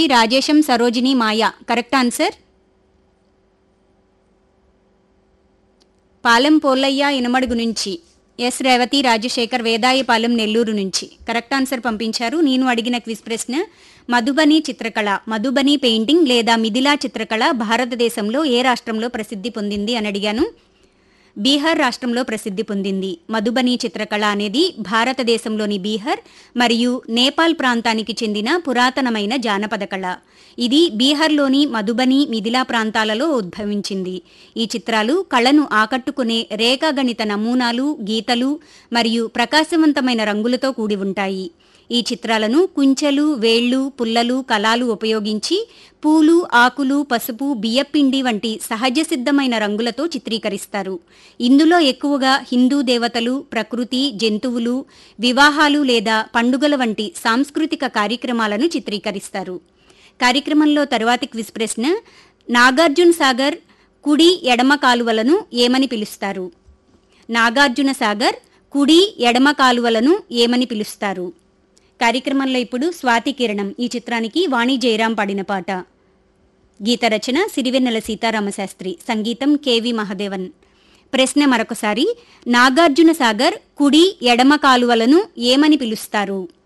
నుంచి Rajesham Sarojini Maya correct answer Palem Pollaiah Inamadugu నుంచి S Revathi Rajasekhar Vedayapalem Nellore నుంచి కరెక్ట్ ఆన్సర్ పంపించారు నేను అడిగిన క్విజ్ ప్రశ్న మధుబని చిత్రకళ మధుబని పెయింటింగ్ లేదా మిథిలా చిత్రకళ భారతదేశంలో ఏ రాష్ట్రంలో ప్రసిద్ధి పొందింది అని అడిగాను బీహార్ రాష్ట్రంలో ప్రసిద్ధి పొందింది మధుబని చిత్రకళ అనేది భారతదేశంలోని బీహార్ మరియు నేపాల్ ప్రాంతానికి చెందిన పురాతనమైన జానపద కళ ఇది బీహార్లోని మధుబని మిథిలా ప్రాంతాలలో ఉద్భవించింది ఈ చిత్రాలు కళను ఆకట్టుకునే రేఖాగణిత నమూనాలు గీతలు మరియు ప్రకాశవంతమైన రంగులతో కూడి ఉంటాయి ఈ చిత్రాలను కుంచెలు వేళ్లు పుల్లలు కలాలు ఉపయోగించి పూలు ఆకులు పసుపు బియ్యపిండి వంటి సహజ సిద్ధమైన రంగులతో చిత్రీకరిస్తారు ఇందులో ఎక్కువగా హిందూ దేవతలు ప్రకృతి జంతువులు వివాహాలు లేదా పండుగల వంటి సాంస్కృతిక కార్యక్రమాలను చిత్రీకరిస్తారు కార్యక్రమంలో తరువాతి క్విజ్ ప్రశ్న నాగార్జున సాగర్ కుడి ఎడమ కాలువలను ఏమని పిలుస్తారు నాగార్జున సాగర్ కుడి ఎడమ కాలువలను ఏమని పిలుస్తారు కార్యక్రమంలో ఇప్పుడు స్వాతి కిరణం ఈ చిత్రానికి వాణి జయరాం పాడిన పాట గీత రచన సిరివెన్నెల సీతారామశాస్త్రి సంగీతం కెవి మహదేవన్ ప్రశ్న మరొకసారి నాగార్జున సాగర్ కుడి ఎడమ కాలువలను ఏమని పిలుస్తారు